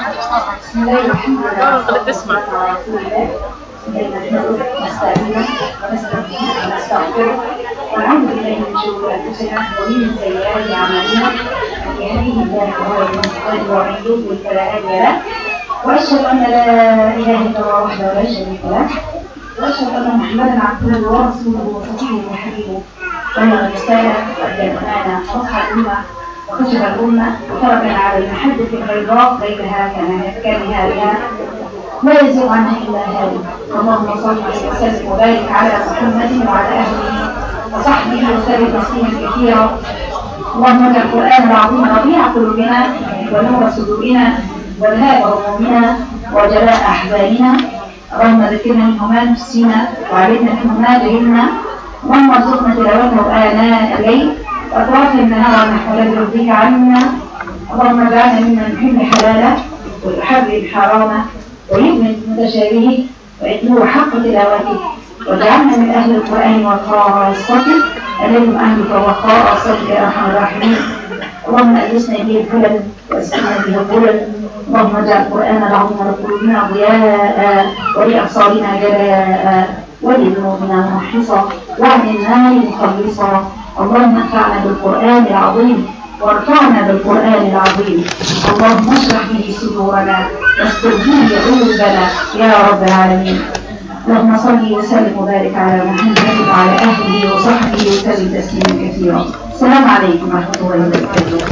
بسم الله الرحمن الرحيم غلط تسمع ونعوذ بالله من شرور انفسنا ومن سيئات اعمالنا من يهده الله فهو المهتد ومن يضلل فلا هادي له واشهد ان لا اله الا الله وحده لا شريك له واشهد ان محمدا عبده ورسوله وصفيه وحبيبه بلغ الرساله وادى الامانه نصح الامه وكشف الامه وتركنا على المحجه البيضاء ليلها كنهارها لا يزيغ عنها الا هالك اللهم صل وسلم وبارك على محمد وعلى اهله وصحبه وسلم تسليما كثيرا اللهم اجعل القران العظيم ربيع قلوبنا ونور صدورنا والهاب همومنا وجلاء احزاننا اللهم ذكرنا منه ما نسينا وعلمنا منه ما جهلنا اللهم ارزقنا تلاوته اناء الليل واطراف النهار نحو رضيك عنا اللهم اجعلنا ممن يحب حلاله ويحرم حرامه ويؤمن بمتشابهه ويتلو حق تلاوته واجعلنا من اهل القران وخاصته الذين اهلك وخاصتك يا ارحم الراحمين اللهم اجلسنا به الهدى واسقنا به الظلل اللهم اجعل القران العظيم لقلوبنا ضياء ولابصارنا جلاء ولذنوبنا محصا وعن النار مخلصا اللهم انفعنا بالقران العظيم وارفعنا بالقرآن العظيم اللهم اشرح به صدورنا واستر به عيوبنا يا رب العالمين اللهم صل وسلم وبارك على محمد وعلى اهله وصحبه وسلم تسليما كثيرا السلام عليكم ورحمه الله وبركاته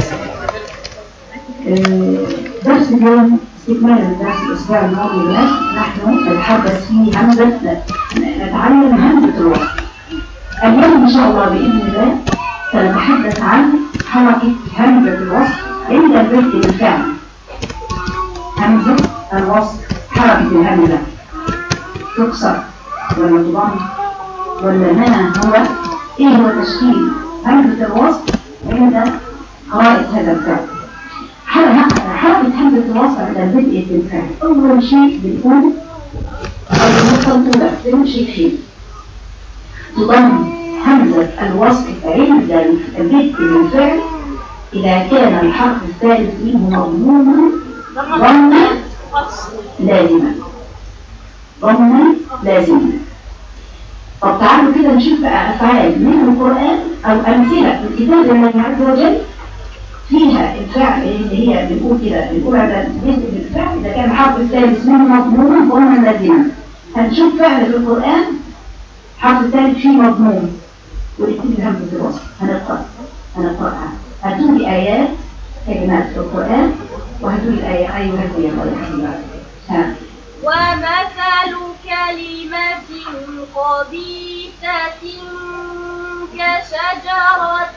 آه، درس اليوم استكمال الدرس الاسبوع الماضي له نحن نتحدث فيه همزه نتعلم همزه الوصف اليوم ان شاء الله باذن الله سنتحدث عن حركة همزة الوصف عند البدء بالفعل همزة الوصف حركة الهمزة تكسر ولا تضم ولا ما هو ايه هو تشكيل همزة الوصف عند قراءة هذا الفعل حركة حركة همزة الوصف عند البدء بالفعل أول شيء بنقول أو بنقول بدون شيء شيء تضم همزة الوصف عند البدء بالفعل إذا كان الحرف الثالث منه مضموما ضمنا لازما ضمنا لازما طب تعالوا كده نشوف بقى أفعال من القرآن أو أمثلة من كتاب الله عز وجل فيها الفعل اللي هي بنقول كده بنقول على البدء بالفعل إذا كان الحرف الثالث منه مضموما ضمنا لازما هنشوف فعل في القرآن الحرف الثالث فيه مضمون ونكتب همزة الوصف هنقرأ هنقرأها هاتوا لي آيات كلمات في القرآن وهاتوا لي آية أيوة هاتوا يا الله ها ومثل كلمة خبيثة كشجرة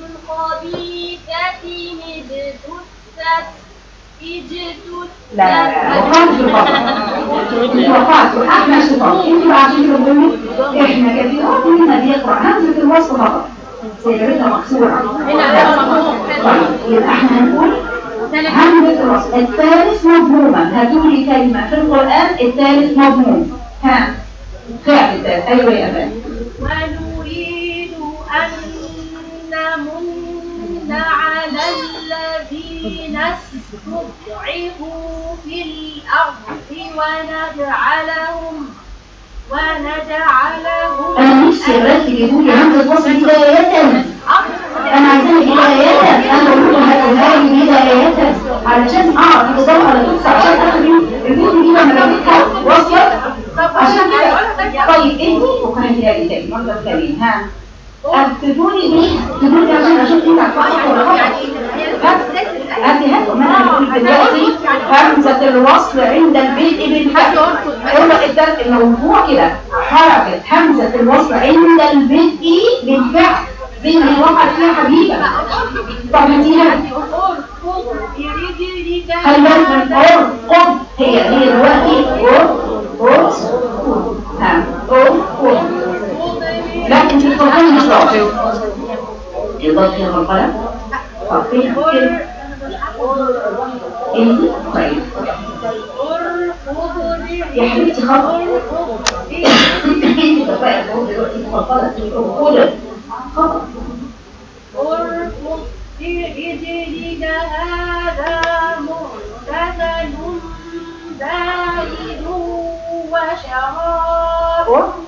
خبيثة اجتثت اجتثت لا لا لا وقعت في الخطأ وقعت احنا شطار انتوا عشان تقولوا احنا كثيرات مننا بيقرأ همزة الوصف خطأ سيجرتها مكسورة طيب يبقى احنا هنقول همزة الوصف الثالث مضموما هاتوا لي كلمة في القرآن الثالث مضموم ها فعل الثالث ايوه يا بني ونريد أن نمن على الذين استضعفوا في الأرض ونجعلهم ونجعلهم انا نفسي يا بنات تجيبوا لي همزة الوصف بداية انا عايزاها بداية انا بقول لهم هاتوها لي بداية علشان اعرف بالظبط على طول عشان اخلي الفيديو دي لما جابتها واصلة عشان كده طيب انتي وكانت لي تاني مرة تانية ها اكتبوني دي اكتبوني دي عشان اشوف انت هتفحص ولا غلط هاتي هاتي ما انا بقول دلوقتي همزة الوصل عند البدء بالفعل هو الدرس الموضوع كده حركة همزة الوصل عند البدء بالفعل دي اللي وقعت فيها حبيبة طب هاتيها اركض برجلك خلي بالك من ارقد هي هي دلوقتي ارقد ها ارقد لا انت القرآن مش ضعف يضاف فيها القلم طب فين فين انت طيب اركض يا حبيبتي خطأ انت بقى دلوقتي غلط ارقد خطأ اركض برجلك هذا مغتسل أكل وشراب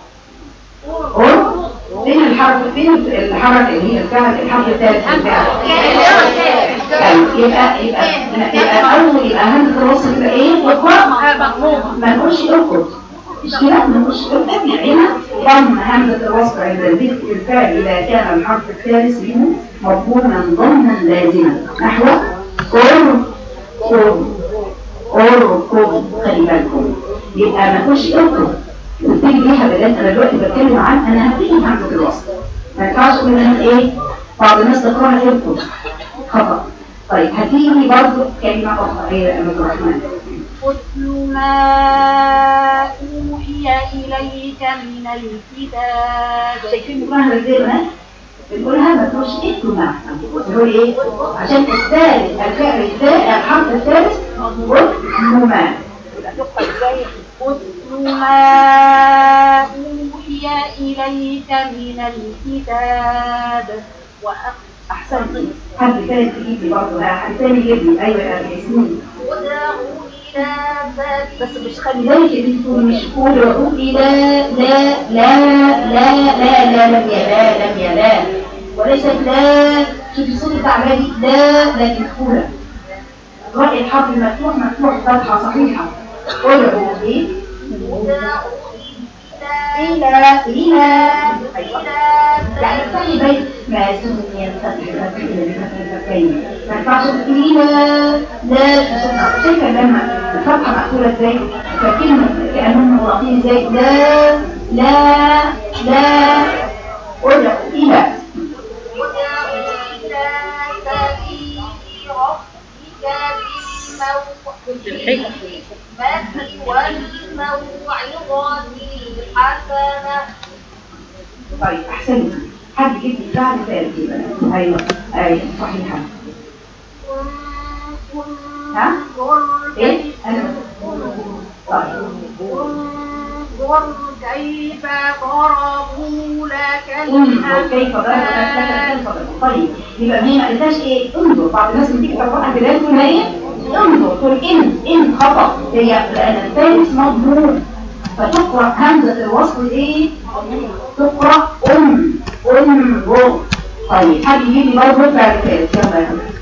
قر فين الحرف فين الحركة اللي هي الفعل الحرف الثالث في الفعل طيب يبقى يبقى يبقى اول يبقى همزه الوصل تبقى ايه اقرا ما نقولش اركض مش كده ما نقولش اركض يعني هنا ضم همزه الوصل عند ذكر الفعل اذا كان الحرف الثالث منه مضموما ضمنا لازما نحو قر قر اركض خلي بالكم يبقى ما نقولش اركض وتيجي بيها بدل انا دلوقتي بتكلم عن انا هبتدي بهمزه الوصل ما ينفعش اقول ان ايه بعض الناس تقراها اركض خطأ طيب هتيجي برضه كلمة أخرى هي أمد الرحمن اتل ما أوحي إليك من الكتاب شايفين بقى ازاي بقى بنقولها ما تقولش ايه كنا بنقول ايه عشان الثالث الفعل الثالث الحرف الثالث والمما اتل ما أوحي إليك من الكتاب وأقم احسنتي حد ثاني تجيب لي برضه لا حد ثاني يجيب لي ايوه يا ياسمين ادعوا إلى بس سبيل مش خلي بالك ان انت تقولي مش قولي وقولي لا لا لا لا لا لا لم يلا لم يلا وليست لا شوفي صوت بتاع لا دي لا لكن مقفولة رأي الحرف المفتوح مفتوح فتحة صحيحة قولوا ايه ادعوا إلى إلى أيوة إلى يعني خلي بالك ما سمي الفتح الفتح إلى بفتح الفتحين ما ينفعش تقولي لا لا شايفة لما الفتحة مقفولة ازاي فكلمة كأنهم مغلقين ازاي لا لا لا قولوا إلى ادعوا إلى سبيل ربك بالحكمة والموعظة الحسنة طيب أحسنت حد يجيب لي فعل ثالث يبقى أيوه أيوه صحيحة ها؟ إيه؟ أنا طيب انظر كيف ضربوا لك انظر كيف ضرب لك كيف ضرب طيب يبقى هي ما قالتهاش ايه انظر بعض الناس بتيجي تقراها بدايه تقول ايه انظر تقول ان ان خطا هي لان الثالث مضمون فتقرا همزه الوصل ايه تقرا ام انظر طيب حد يجيب لي برضه فعل ثالث يلا يا هلا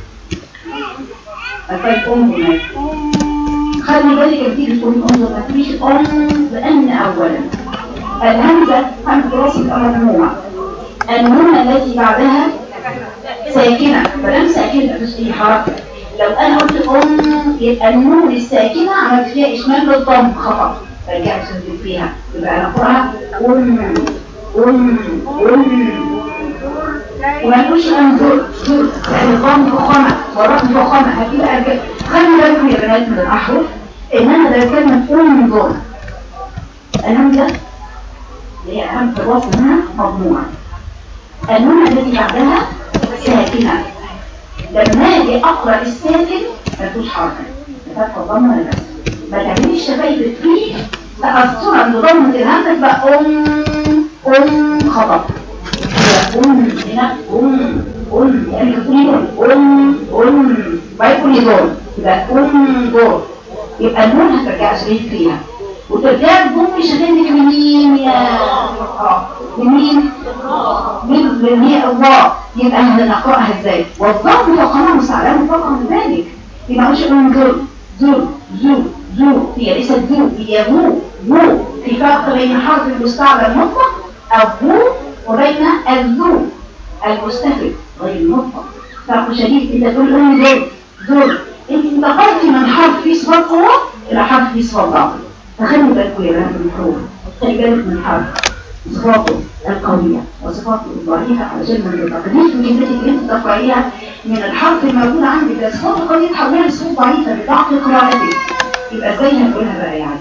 طيب ام هناك خلي بالك لما تيجي تقولي انظر ما تجيش ام لان اولا الهمزه همزه الوصل تبقى ممنوعه النون التي بعدها ساكنه فلم ساكنه مش اي حركه لو انا قلت ام يبقى النون الساكنه عملت فيها اشمال للضم خطا فرجعت سنتين فيها يبقى انا اقراها ام ام ام وما نقولش انظر زر يعني الضم فخامه والرقم فخامه هتبقى أرجل خلي بالكم يا بنات من الاحرف ان انا ده كلمه انظر الهمزه اللي هي همزه الوصل هنا مضموعه النون التي بعدها ساكنه لما اجي اقرا الساكن ما تدوش حركه فتح الضمه ولا بس ما تعمليش شفايف فيه تاثرا بضمه الهمزه تبقى ام ام خطا أم هنا أم أم يعني تقولي دول أم أم ما يقولي دول يبقى أم دول يبقى النون هترجع شريك فيها وترجع تضم شفايفك لمين يا اه لمين؟ من من هي الله يبقى هنقرأها ازاي؟ والضم فوقها مساعدة فوقها من ذلك يبقى مش أم دول زو زو زو هي ليست زو هي هو هو في فرق بين حرف المستعمل المطلق أو هو وبين الذو المستفد غير المطلق فرق شديد انت تقول ام دول دول انت انتقلتي من حرف فيه صفات قوة الى حرف فيه صفات ضعف فخلوا بالكم يا بنات من الحروف خلي بالك من حرف صفاته القوية وصفاته الضعيفة علشان ما تتقدمش من جملتك اللي انت تقرأيها من الحرف الموجود عندك ده صفات قوية تحولها لصفات ضعيفة بضعف قراءتك يبقى ازاي هنقولها بقى يعني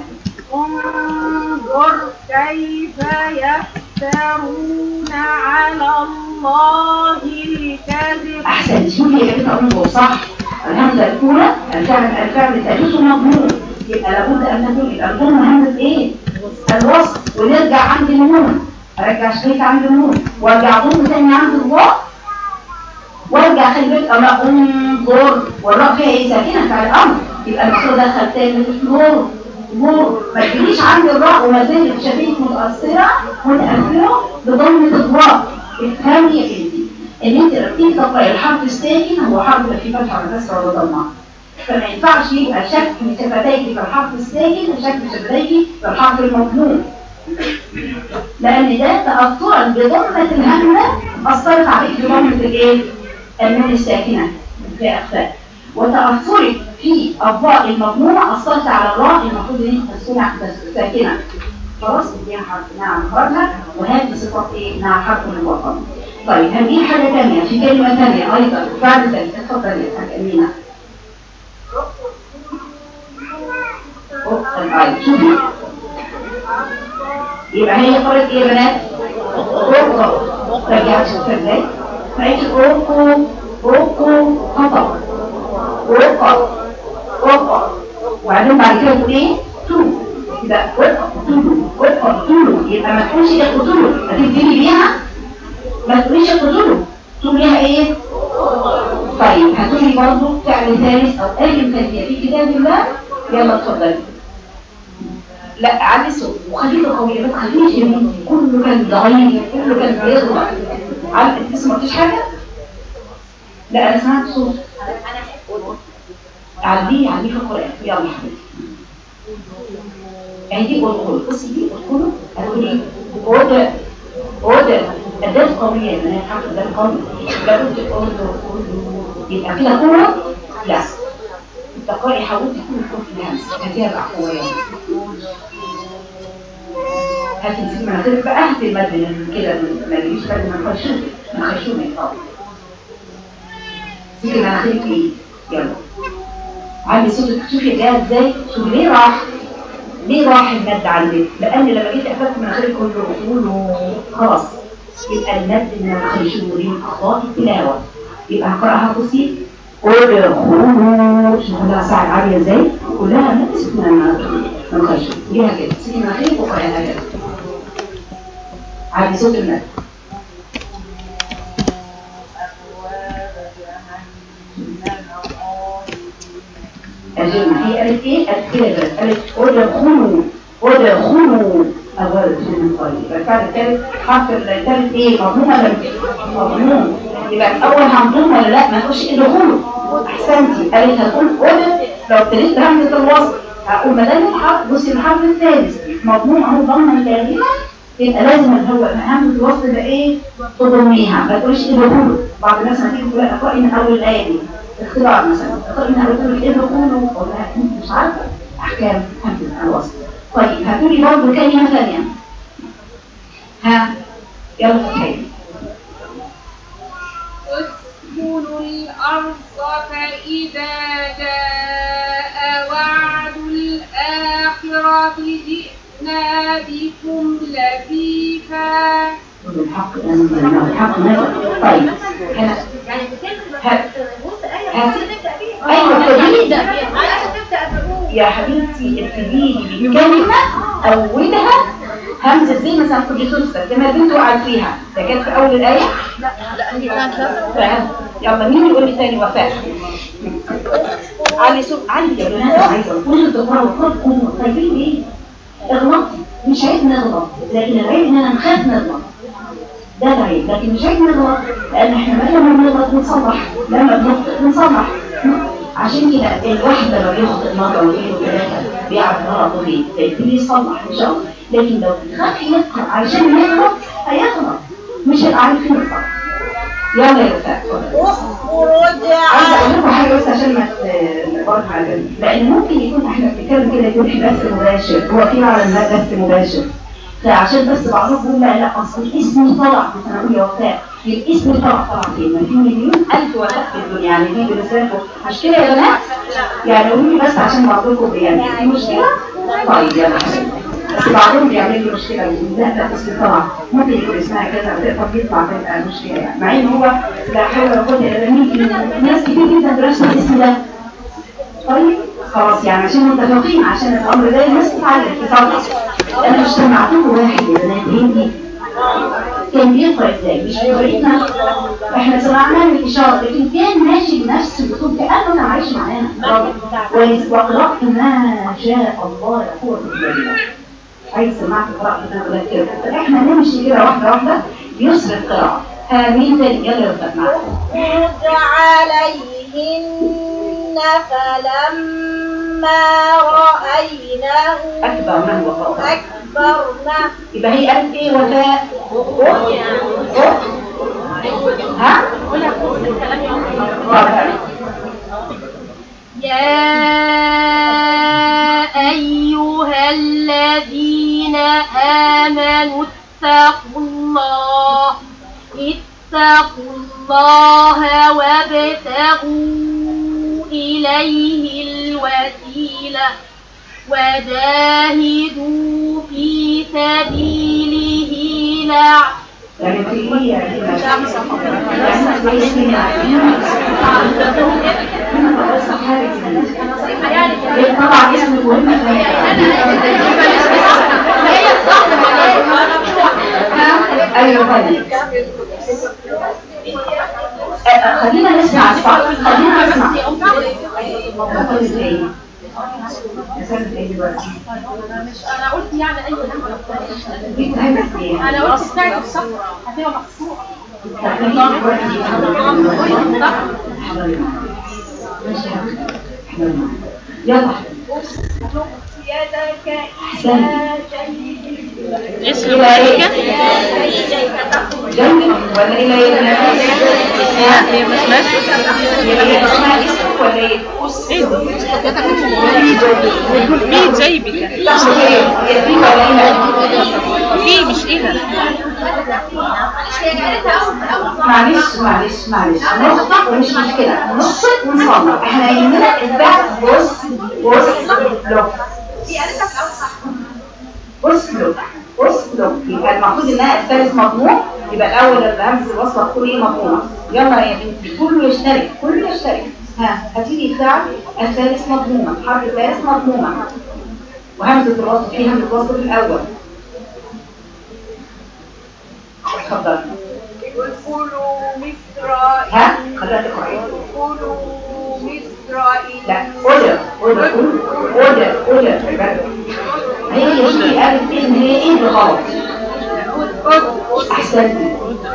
انظر كيف يفترون على الله الكذب احسن شوفي يا بنت انظر صح الهمزه الاولى الفعل الفعل الثالث مضمون يبقى لابد ان نقول يبقى نضم همزه ايه الوصل ونرجع عند النون ارجع شريك عند النون وارجع ضم تاني عند الواء وارجع خلي بالك انا انظر والراء فيها ايه ساكنه فعل الامر يبقى المفروض ادخل تاني نور غور ما تجيش عند الراء وما زالت شفيت متأثرة متأثرة بضمة الراء افهمي يا بنتي ان انت لما تيجي تقرأي الحرف الساكن هو حرف لا فيه فتحة ولا كسرة ولا ضمة فما ينفعش يبقى شكل شفتيك في الحرف الساكن وشكل شفتيك في الحرف المضموم لأن ده تأثرا بضمة الهمزة أثرت عليك بضمة الإيه؟ النون الساكنة في أخفاء وتأثرك في الضاء المضمومة أثرت على الراء المفروض إن أنت تكون ساكنة خلاص دي حرف نعم خرجها وهذه صفات إيه؟ نعم حرف من الوطن طيب هنجيب حاجة تانية في كلمة تانية أيضا بعد ذلك اتفضلي يا حاجة أمينة طيب شوفي يبقى هي قالت ايه يا بنات اوكو رجعت شوفها ازاي فقالت اوكو اوكو خطأ اوكو اوكو وبعدين بعد كده تقول ايه تو يبقى اوكو تولو اوكو تولو يبقى ما تقولش يا قتلو هتبتدي بيها ما تقوليش يا قتلو تقوليها ايه طيب هتقولي برضه فعل ثالث او اي مثاليه في كتاب الله يلا اتفضلي لا علي الصوت وخليه قوي ما تخليش يمين كله كان ضعيف كله كان بيغلط على انت لسه ما قلتيش حاجه لا انا سمعت صوت عليه عليه في القران يلا يا حبيبتي يعني دي ادخل بصي دي ادخلوا هتقول ايه اوضه اوضه اداه قويه ان هي حرف اداه قوي لابد اوضه يبقى كده قوه لا التقائي حاولت تكون الحروف الهمس هديها بقى قويه هاتي نسيب مناخيرك بقى هاتي المد من كده ما يجيش فرد من خشوم من خشوم يتقاوم سيبي مناخيرك ايه يلا علي صوتك شوفي جايه ازاي شوفي ليه راح ليه راح المد عندك لان لما جيت قفلت مناخيرك كله بقوله خلاص يبقى المد من الخشوم ودي من اخطاء التلاوه يبقى هقراها بصي ادخلوا شوفوا لها ساعه عاليه ازاي كلها نفس من من خشوم ليها كده سيبي مناخيرك وقراها كده على صوت المد الجمع هي قالت ايه؟ قالت كده قالت ادخلوا ادخلوا أبواب الجنة طيب الفعل الثالث حرف الثالث ايه؟ مضموم ولا مضموم؟ يبقى الأول هنضم ولا لا؟ ما نقولش ادخلوا أحسنتي قالت هتقول اد لو ابتديت بهمزة الوصل هقول ما دام الحرف بصي الحرف الثالث مضموم أهو ضمن لازمة يبقى لازم اللي هو اهم الوصل ده ايه تضميها ما تقولش ايه دخول بعض الناس ما تيجي تقول اقرأي من اول الايه دي اختبار مثلا اقرأي من اول تقول ايه دخول ولا انت مش عارفه احكام همزه الوصل طيب هتقولي برضه كلمه ثانيه ها يلا فتحي اسكنوا الأرض فإذا جاء وعد الآخرة جئنا بكم لفيفا بالحق انزلناه الحق نزل طيب هنا يعني ها- نص آية ها- ممكن نبدأ بيها ايوه ابتدي عايزة تبدأ بقول يا حبيبتي ابتدي بكلمه اولها همزه زي مثلا كنت تنسى كما بنت وقعت فيها ده كانت في اول الايه لا لا هي كانت لازم فاهم يلا مين يقول لي تاني وفاء علي صوت علي يا بنات عايزه كل الدكتور وكلكم خايفين ايه اغلطي مش عيب نغلط لكن العيب اننا نخاف نغلط ده العيب لكن مش عيب نغلط لان احنا ما لما بنغلط بنصلح لما بنخطئ بنصلح عشان كده الواحد لما بيخطئ مره واثنين وثلاثه بيعرف غلطه ليه فيبتدي يصلح ان شاء الله لكن لو بيخاف يقرا عشان يغلط هيغلط مش هيبقى عارف فين الصح يلا يا وفاء اتفضلي. عايزه اقول لكم حاجه بس عشان ما نبقى على بالي لان ممكن يكون احنا بنتكلم كده يكون في بث مباشر هو في على الماء بث مباشر فعشان بس بعضهم بيقول لا لا اصل الاسم طلع في ثانويه وفاء الاسم طلع طلع فين؟ ما في مليون الف وفاء في الدنيا يعني دي بالنسبه لكم مش كده يا بنات؟ يعني قولوا لي بس عشان بعضكم يعني في مشكله؟ طيب يلا حبيبي بس بعضهم بيعمل لي مشكله يقول لا ده اسم طلع ممكن يكون اسمها كذا وتقدر يطلع تبقى مشكله يعني مع ان هو لا حول ولا قوه الا بالله ناس كتير جدا درست الاسم ده طيب خلاص يعني عشان متفقين عشان الامر ده الناس تتعلم تطلع انا مش سمعتكم واحد يا بنات هندي كان بيقرا ازاي مش بيقرأنا احنا سمعنا الاشاره لكن كان ماشي بنفس الاسلوب كانه كان عايش معانا وقرات ما شاء الله لا قوه الا بالله عايز سمعت قراءة الأولاد كده احنا نمشي كده واحدة واحدة يسر القراءة آمين تاني يلا يا أستاذ معاك خرج عليهن فلما رأيناه أكبر من وفاء أكبرنه يبقى هي قالت إيه وفاء أخت أخت ها؟ طب يا أيها الذين آمنوا اتقوا الله اتقوا الله وابتغوا إليه الوسيلة وجاهدوا في سبيله لعلكم يعني في إيه يعني يعني زي اسمي طبعا اسمك مهم ايوه طيب آه، خلينا نسمع صح خلينا نسمع ناخد ازاي نسمع ازاي دلوقتي أنا قلت يعني أي بتتعمل ازاي أنا قلت بتاعت الصفرة هتبقى مقصورة تقريبا دلوقتي حضري معايا. ماشي يا حبيبي. حضري معايا. يلا يدك احسنتي الى ايه جنبك ولا الى ايه ها هي مش ماشي هي اسمها اسم ولا ايه في جيبك تقصد ايه هي دي ولا ايه في مش إذا معلش معلش معلش نخطأ ومش مشكلة نخطئ ونصلح احنا يهمنا البحث بص بص لو بص لو بص لو يبقى المفروض انها الثالث مضمون يبقى الاول الهمز الوصله تكون ايه مضمونه يلا يا بنتي كله يشترك كله يشترك ها هتيجي بتاع الثالث مضمومه حرف الثالث مضمومه وهمزه الوصل في همزه وصل في الاول اتفضل ادخلوا مصر ها خليها تقرأ ادخلوا مصر لا أولى أولى أولى أولى أولى هي شوفي قالت إيه إن هي إيه اللي غلط أحسنتي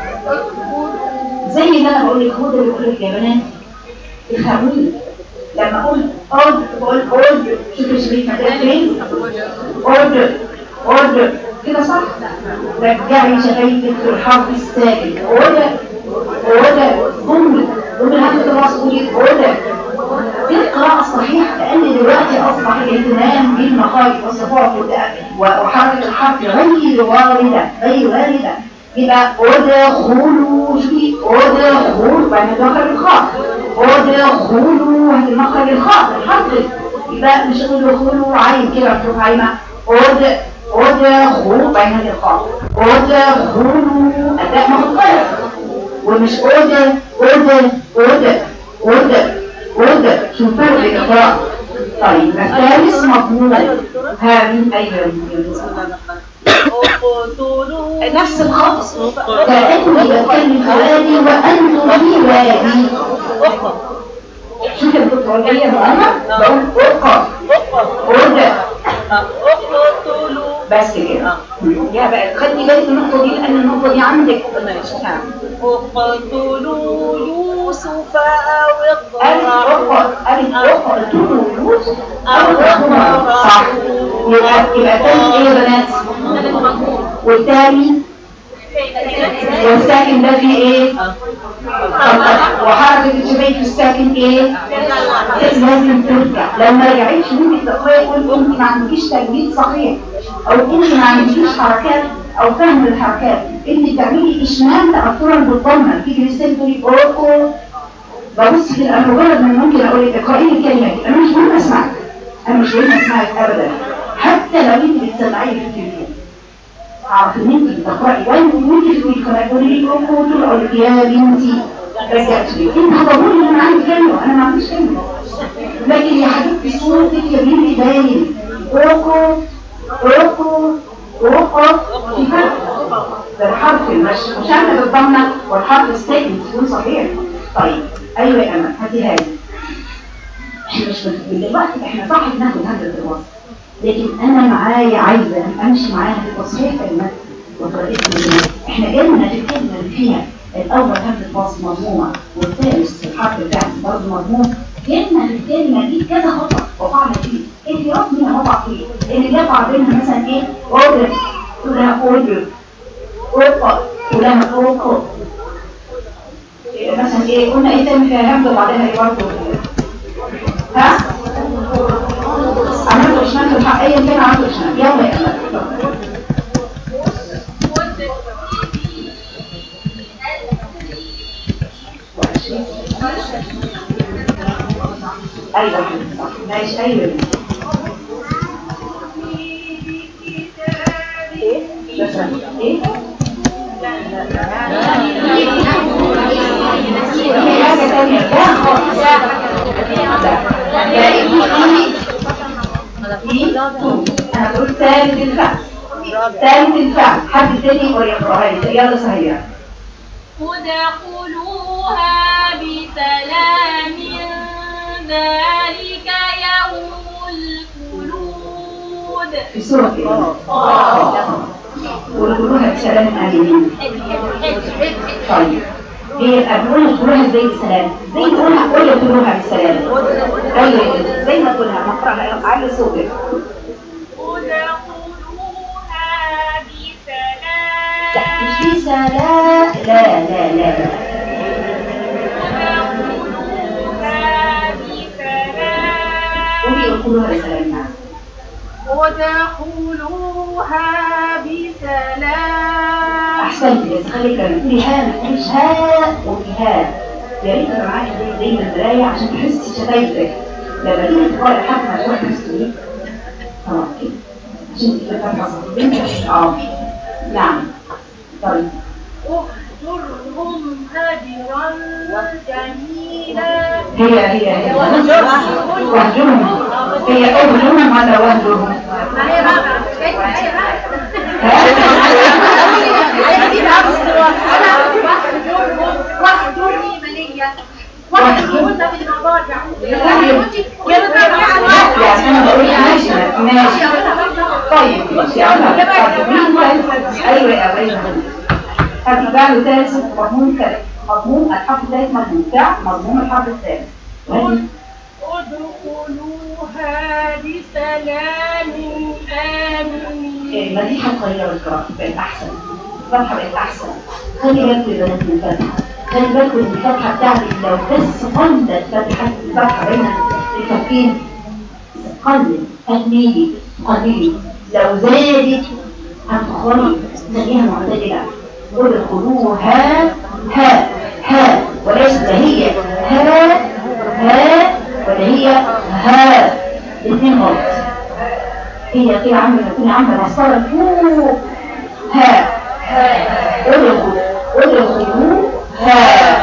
زي ما أنا بقول لك هو ده اللي بقول لك يا بنات افهموني لما أقول أود بقول أود شوفي شريك مكان فين أود أود كده صح رجعي شفايفك في الحرف الساكن أود أود ضمي ضمي همزة الراس قولي أود دي القراءة الصحيحة لأن دلوقتي أصبح الاهتمام بالمخارج والصفات والتأ- وحركة الحرف غير واردة غير واردة يبقى ادخلوا شوفي ادخلوا بعد مخرج الخاء ادخلوا هذه مخرج الخاء الحرف يبقى مش ادخلوا عين كده مفتوح عينة اد ادخلوا بعد هذه الخاء ادخلوا أداء مختلف ومش أودة أودة أودة أودة أودة شو الفرق بين القراءة طيب الثالث مضمون هذه أيوة نفس الخط كأني بتكلم حوالي وأنتم في وادي شوف الدكتور هي مهمة بقول أقى أودة بس كده يا بقى خدي بالك من النقطة دي لأن النقطة دي عندك نعم اقتلوا يوسف أو ألف اقرأوا أخر ألف أخر تولوز أو أخر صح يبقى يبقى تاني إيه يا بنات والتاني والساكن ده فيه إيه وحركة الشباب الساكن إيه لازم ترجع لو ما رجعتش ممكن تقرأي يقول أنت ما عندكيش تجديد صحيح أو أنت ما عندكيش حركات أو فهم الحركات أنت بتعملي إشمام تأثرا بالضمة تيجي رسالة تقولي أوكو ببص في انا مجرد من ممكن اقول لك اقرأي لي كلمات انا مش مهم اسمعك انا مش مهم اسمعك ابدا حتى لو انت بتسمعي في التليفون اعرف ان انت بتقراي وانت وانت في القناه تقولي لي اوكو تقول اقول لك يا بنتي رجعت لي انت هتقولي ان انا عندي كلمه انا ما عنديش كلمه لكن يا حبيبتي صوتك يا بنتي باين اوكو اوكو اوكو في فرق ده الحرف المشي مشمل الضمه والحرف الساكن تكون صحيح طيب ايوه يا امل هاتيها لي احنا مش من دلوقتي احنا صح بناخد هذا الوصف لكن انا معايا عايزه امشي معاها في تصحيح كلمات وطريقه الكلمات احنا جالنا في الكلمه اللي فيها الاول همزه وصل مضمومه والثالث الحرف بتاعها برضه مضموم جالنا في الكلمه دي كذا خطا وقعنا فيه ايه في رقم منها وقع فيه اللي جاب بينها مثلا ايه اوردر تقولها اوردر اوقع تقولها اوقع مثلا ايه قلنا ايه تاني فيها همزه وبعدين ايه برضه ها عملت شمال في الحق ايا كان عملت شمال يلا يا امل ايوه ماشي ايوه ايه بس ايه في حاجه ثانيه لا خالص لا انا بقول ثالث الفعل ثالث الفعل حد تاني يقول يقراها لي يلا صحيح ادخلوها بسلام ذلك يوم الخلود في سورة ايه؟ ويقولوها بسلام آمنين طيب هي الأبنون يقولوها ازاي بسلام زي نقولها قول يقولوها بسلام ايوه زي ما تقولها نقراها على صوتك ادخلوها لا مش بسلام بسلام لا لا لا لا ادخلوها بسلام قولي يقولوها بسلام نعم ودخلوها بسلام احسنت بس خليك لما تقولي ها ما تقوليش ها قولي ها يا ريت انا معاكي زي زي ما المرايه عشان تحسي شفايفك لما تيجي تقراي الحرف هتروح تحسي اه كده عشان تبقى فاتحه صوتك اه نعم طيب اهجرهم هجرا جميلا هي هي هي وهجرهم هي اهجرهم ولا وهجرهم ما هي بقى كيف هي بقى واحدوني مليا واحدون ده في المضاجع يعني انا بقول ماشي ماشي طيب ماشي يلا طيب مين طيب ايوه يا ايوه هذه بقى ثالث مضمون ثالث مضمون الحرف الثالث مضمون بتاع مضمون الحرف الثالث وهذه ادخلوها بسلام آمنين المديحة القليلة والقراءة بقت أحسن الفتحة بقت أحسن خلي بالكم يا بنات من الفتحة خلي بالكم إن الفتحة بتاعتك لو بس قلت فتحة الفتحة بين الكفين قلل قليلي قليلي لو زادت هتخرج تلاقيها معتدلة ادخلوها ها ها وليس لا هي ها ها ولا هي ها الاثنين غلط هي كده عامله تكون عامله مسطره فوق ها ها ادخل ادخلوا ها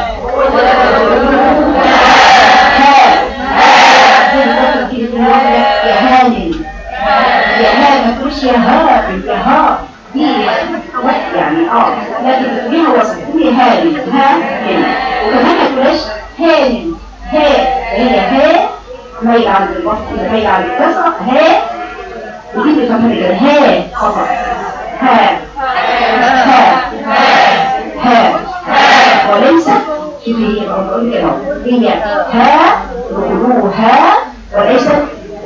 يا هاني يا هاني ما تقولش يا هابل يا ها دي يعني اه لكن ليها وصف تقولي هاني ها هنا وكمان ما تقولش هاني ها هي ها ميل على الوصف ميل على الكسره ها ودي بتفهم كده ها خطأ ها ها ها وليس شوفي هي بقول كده هي ها ادخلوها وليست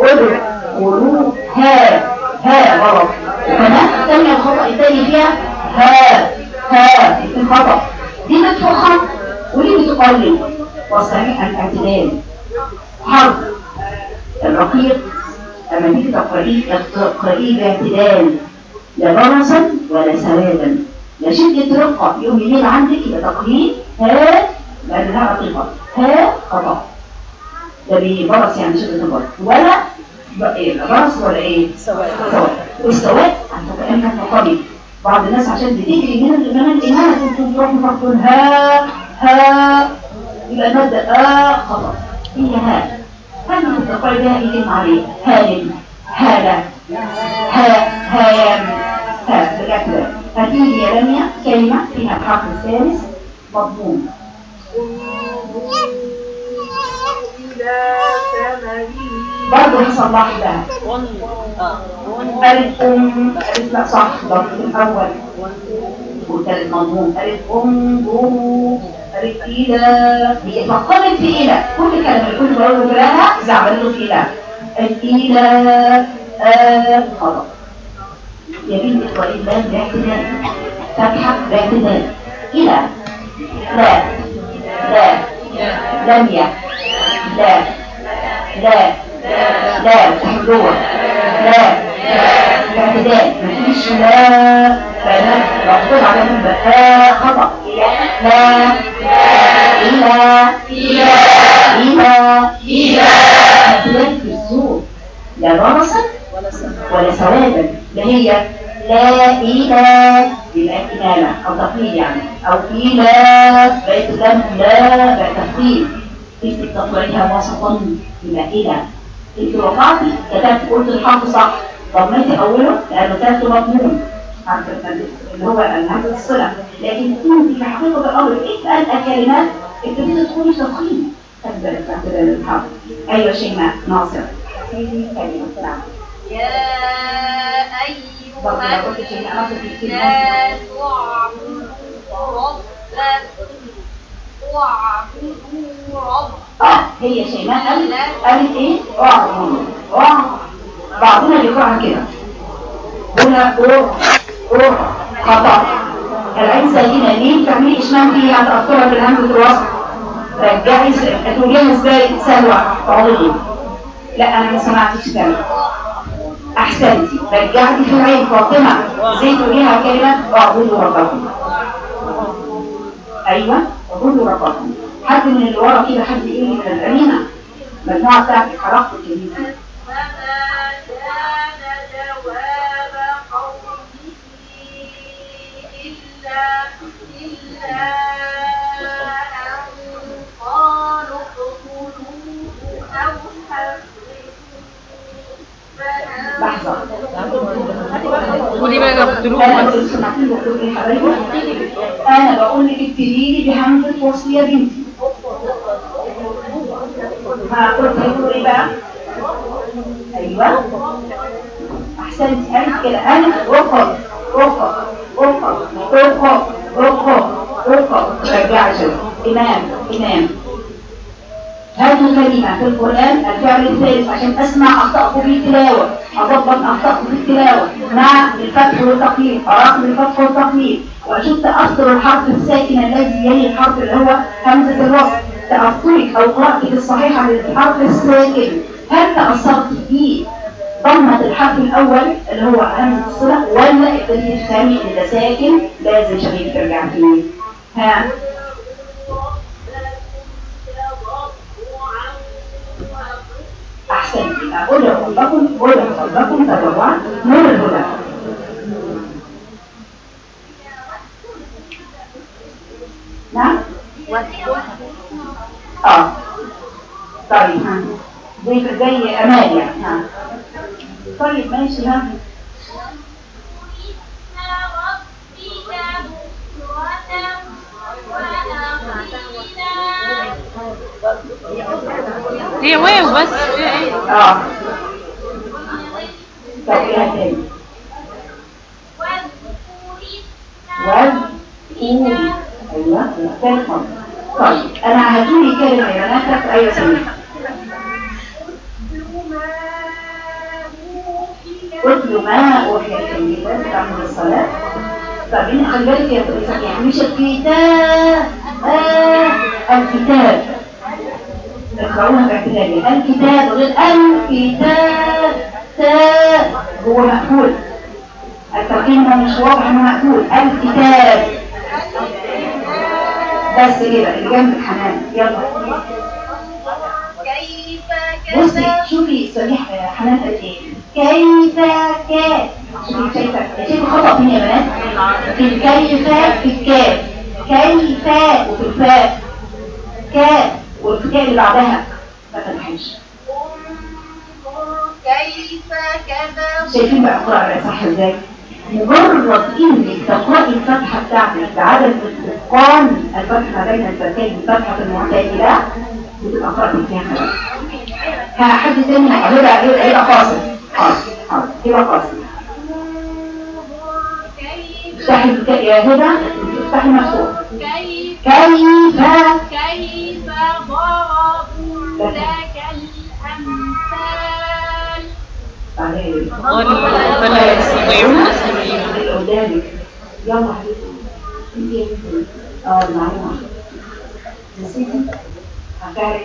ادخلوها ها غلط وكمان الثانية الخطأ الثاني فيها ها ها الخطأ دي بتفخم ودي بتقلل والصحيح الاعتدال حرف الرقيق لما تيجي تقرأيه تقرأيه باعتدال لا برصا ولا سوادا لا شدة رقة يوم يميل عندك يبقى تقريب ها لأنها رقيقة ها خطأ ده ببرص يعني شدة البرص ولا ب- إيه لا برص ولا ايه سواد والسواد هتبقى انت مقابل بعض الناس عشان بتجري من الإمام الإمام تكون تروح تقول ها ها يبقى المادة آ خطأ هي ها هل تقول بها ايه كلمة عليه هالم هالة ها هايم ها رجعت كده هتيجي يا رمية كلمة فيها الحرف الثالث مضمون إلى ثمره برضه هصلح لها ون اه ون ألف أم ألف لا صح ضرب الأول والثالث مضمون ألف انظروا ألف إلى هي فقدت في إلى كل كلمة اللي كنت بقول لها زعبلته في إلى ألف إلى آه خلاص يا بنت إخواني اللام باعتدال فتحة باعتدال إلى لا لا لم ي لا لا لا تحضور لا باعتدال مفيش لا فلا مقصود على من بقى خطأ لا إلى إلى إلى إلى اعتدال في الزور لا رمصا ولا سنة ولا سوادا اللي هي لا إله يبقى إمامة أو تقليد يعني أو إله بقت لم لا بقت تقليد انت بتقرأيها وسطا يبقى إله انت وقعتي كتبت قلت الحرف صح ضميتي أوله لأنه كتبت مضمون عارفة اللي هو الهمزة الصلة لكن انت في حقيقة الأمر اتقال الكلمات ابتديت تدخلي في تقليد خد بالك بعد الحرف أيوة شيماء ناصر هذه كلمة نعم يا برضه أيها لو قلت شيء أنا في الكلمة الناس اعبدوا ربكم واعبدوا رب اه هي شيماء قالت قالت ايه اعبدوا اعبدوا بعضنا بيقراها كده هنا اور اور خطا العين ساكنه ليه تعملي اشمام فيها هتاثرها بالهمزه الوسط رجعي س- هتقوليها ازاي سلوى تعوضي لا انا ما سمعتش كلام احسنتي رجعتي في العين فاطمه ازاي تقوليها كلمه اعبدوا ربكم ايوه اعبدوا ربكم حد من اللي ورا كده حد يقول لي من الامينه المجموعه بتاعتك حركت الكلمه فما كان جواب قومه إلا إلا أن قالوا اقتلوه أو حرقوه لحظه قولي بقى قتلوه انا كنت سمعتني بقول ايه حبايبي انا بقول لك اكتبي لي بهمزه وصل يا بنتي ها قلت هيقول ايه بقى ايوه احسنتي قالت كده انا رقب رقب رقب رقب رقب رقب رجعي امام امام هذه كلمة في القرآن الفعل الثالث عشان أسمع أخطأ في التلاوة أضبط أخطأ في التلاوة مع الفتح والتقليد أراقب الفتح والتقليد وأشوف تأثر الحرف الساكن الذي يلي الحرف اللي هو همزة الوصل تأثرك أو قراءتك الصحيحة للحرف الساكن هل تأثرت به ضمة الحرف الأول اللي هو همزة الصلة ولا ابتديت تفهمي إن ده ساكن لازم شغيل ترجع فيه ها أحسن أقول لكم أقول لكم تبرعا نور الهدى نعم اه طيب ها زي زي أمال يعني ها طيب ماشي ها هي واو بس فيها ايه اه طب ايه تاني والكوري ايوه ثالث مرة طيب انا هجيلي كلمة يا بنات ايوه سمي اتلوا ما اوحي الكلمات تعمل الصلاة طب هنا خلي بالك يا فندم، يعني مش الكتاب آه الكتاب اقرأوها باعتدال الكتاب غير الكتاب تا هو مقفول الترقيم ده مش واضح انه مقفول الكتاب بس كده اللي جنبك حنان يلا كيف بصي كذب شوفي صريح حنان قد ايه كيف كان شوفي شايفه شايفه خطأ فين يا بنات في الكيف في الكاف كيف وفي الفاء كاف والكاف اللي بعدها ما فتحش انظر كيف كذب شايفين بقى القراءة بقى صح ازاي مجرد انك تقرأي الفتحة بتاعتك بعدد اتقان الفتحة بين الفتحين بفتحة المعتدلة بتبقى قرأتك فيها خلاص ها حد تاني هيبقى هيبقى قاصر قاصر قاصر يبقى قاصر كيف افتحي الك- يا هدى افتحي مفتوح كيف كيف كيف ضربوا لك الأمثال بعدين قالوا فلا يستطيعون سبيلا اللي قدامك يلا حبيبتي انت يا بنتي اه المعلومة نسيتي هفعلك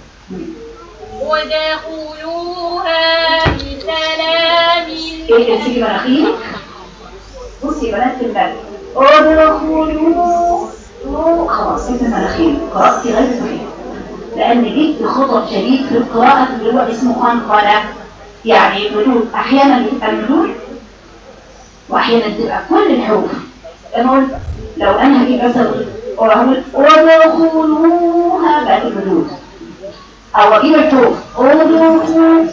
ودخلوها بسلام ايه تمسكي مناخيرك بصي يا بنات في الباب ادخلوا خلاص سيبي مناخيرك قرأتي غير صحيح لأن جبت خطأ شديد في القراءة اللي هو اسمه قنقلة يعني مدود أحيانا بتبقى المدود وأحيانا تبقى كل الحروف أنا قلت لو أنا هجيب مثلا وأقول ودخلوها بقت المدود أو أجيب الحروف ادخلوا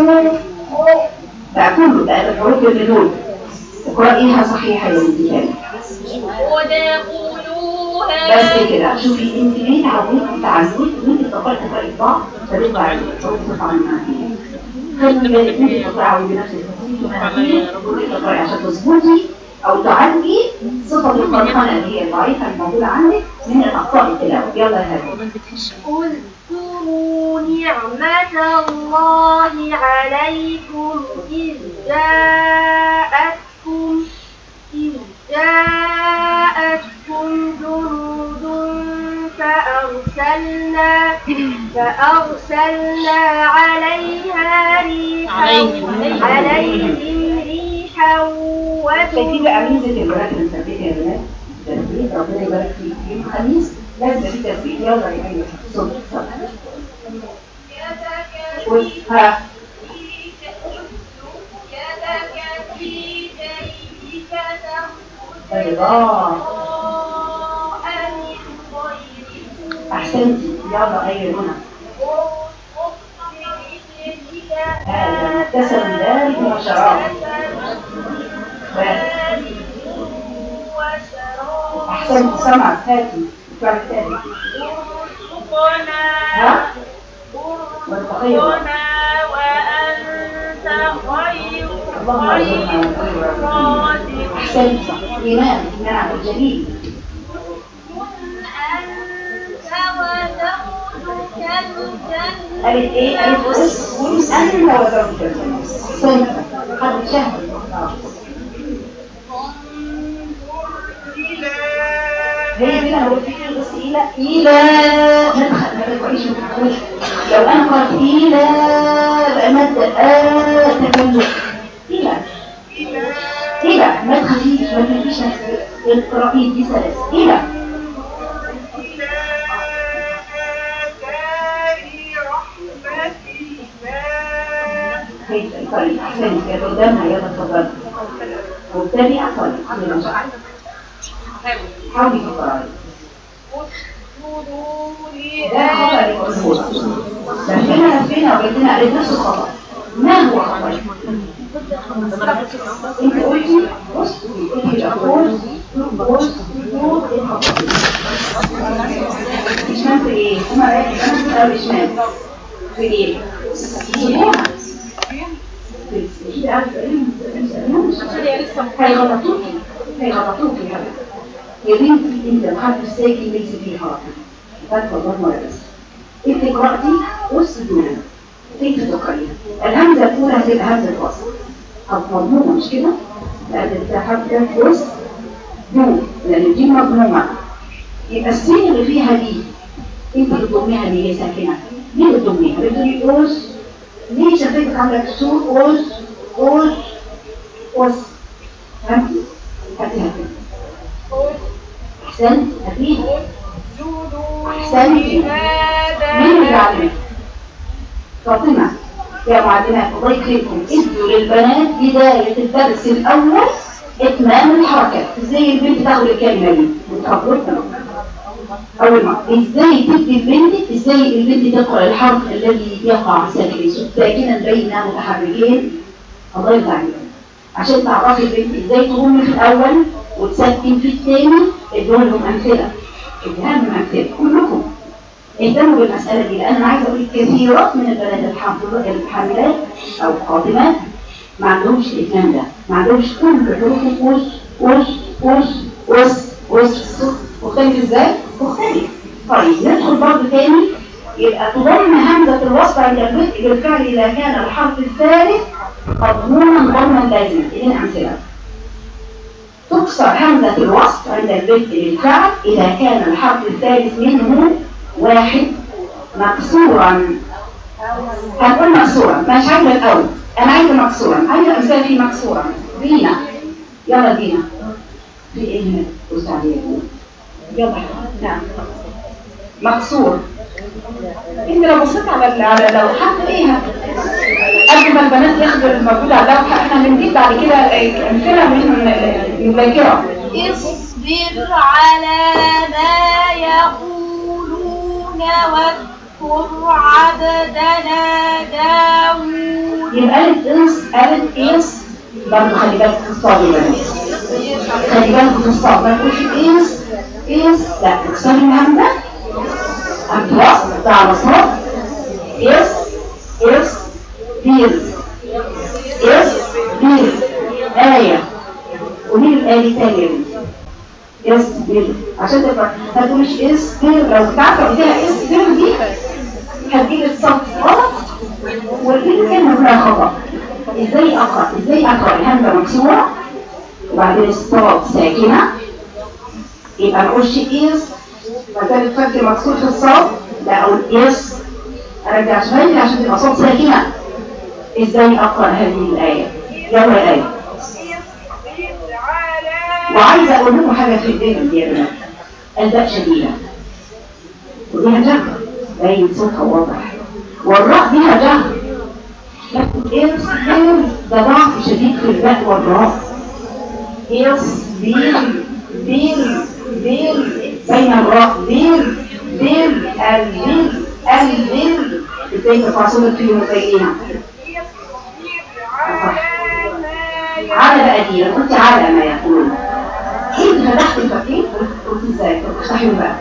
بقى كله بقى الحروف المدود اقرأيها صحيحة يا بنتي كامل ودخلوها بس كده شوفي انت ليه تعودتي تعودتي وانت بتقرأي تقرأي الضغط فبيطلع الحروف تطلع معاكي خلي بالك انت تتعودي بنفسك تتعودي تقرأي عشان تظبطي او تعالجي صفة القرآن اللي هي الضعيفة الموجودة عندك من الأخطاء التلاوة يلا يا هادي اذكروا نعمة الله عليكم إذ جاءتكم إذ جاءتكم جنود فأرسلنا فأرسلنا عليها ريحا عليهم. عليهم ريحا شايفين بقى وجنود ميزة البنات اللي مثبتة يا بنات تثبيت ربنا يبارك فيك يوم الخميس لازم في تثبيت يلا يا ايوه صوت صوت يدك ها في يدك في جيبك تخرج بيضاء بيضاء من غير سوء احسنتي يلا ايوه هنا هذا مكتسب ذلك وشراب احسنتي سمعت هاتي اطلع الثاني ها والتقية وأنت خير اللهم ارزقنا وخير الرازقين احسنتي ايمان نعم الجليل قالت ايه قالت بص انا وزوجك احسنتي حد شهر هي دي انا قلت لك بس الى الى ما تخ- ما تقعيش ما تقعيش. لو انا قلت الى بقى مادة آه تكلم الى الى ما تخافيش ما تخافيش نفسك القراءة دي سلس الى خير طيب احسنت يا قدامها يلا اتفضلي وابتدي احسن يلا ان شاء الله حاولي تقراي ده خطأ للمقصود لفينا لفينا وجدنا قريت نفس الخطأ ما هو خطأ؟ انت قلتي بص قلتي الأقول بص بص الخطأ إشمام في ايه؟ هما رأيك أنا في الأول إشمام في ايه؟ صحيحة في في عارف ايه؟ هيغلطوكي هيغلطوكي هذا يا بنتي انت الحرف الساكن ليس فيه حرف فتوى ضمة بس انت قرأتي اسجد كيف تقرأيها الهمزة الأولى هتبقى همزة الوصل أو مضمومة مش كده؟ لأن الحرف ده اس دو لأن دي مضمومة يبقى السين اللي فيها دي انت بتضميها اللي هي ساكنة ليه بتضميها؟ بتقولي اوس ليه شفتك عندك سور اوس اوس اوس فهمتي؟ هاتي هاتي احسنت هاتيها احسنتي مين اللي علمك؟ فاطمة يا معلمات الله يكرمكم ادوا للبنات بداية الدرس الأول إتمام الحركات ازاي البنت تاخد الكلمة دي متخبرتنا أول ما ازاي تدي البنت ازاي البنت تقرأ الحرف الذي يقع ساكن ساكنا بين متحركين الله يرضى عليك عشان تعرفي البنت ازاي تضم في الاول وتسكن في الثاني ادوا لهم امثله اديها لهم امثله كلكم اهتموا بالمساله دي لان انا عايزه اقول لك كثيرات من البنات الحامل- الحاملات او القادمات ما عندهمش الاهتمام ده ما عندهمش كل حروف وش وش وش وش وش مختلف ازاي؟ مختلف طيب ندخل برضه تاني يبقى تضم همزة الوصل عند البدء بالفعل إذا كان الحرف الثالث مضمونا ضمنا لازما إذن أمثلة تكسر همزة الوصل عند البدء بالفعل إذا كان الحرف الثالث منه واحد مكسورا هنقول مكسورا مش عايزة الأول أنا عايزة مكسورا عايزة أمثلة في مكسورا دينا يلا دينا في إيه هنا؟ بص عليا يلا نعم مكسور انت لو بصيت على ال- على لوحات ايه قبل ما البنات ياخدوا الموجود على اللوحه احنا بنجيب بعد كده امثله من المذاكره اصبر على ما يقولون واذكر عبدنا داود يبقى قالت اس قالت اس برضه خلي بالك في الصاد يا بنات خلي بالك في الصاد ما تقولش اس اس لا تكسري الهمزه الوصل ده على صاد اس اس بير اس بير آية قولي لي الآية دي تاني يا بنتي اس بير عشان تبقى ما تقوليش اس بير لو كنت عارفة قلت لها اس بير دي هتجيب الصوت غلط والكلمة كلمة كلها خطأ ازاي اقرأ ازاي اقرأ الهمزة مكسورة وبعدين الصاد ساكنة يبقى ما اقولش اس مثلا الفك مكسور في الصاد لا اقول اس ارجع شوية عشان تبقى صوت ساكنة ازاي اقرأ هذه الآية يلا الآية وعايزة اقول لكم حاجة في الدين دي يا بنات الباء شديدة وليها جهر باين صوتها واضح والراء بها جهر لكن اصبر ده ضعف شديد في الباء والراء اصبر بر بر بين الراء بر بر البر البر ازاي ترفع صوتك في مبينها على بقى دي لو قلت على ما يقول انت فتحت الفكين قلت ازاي طب افتحي بقى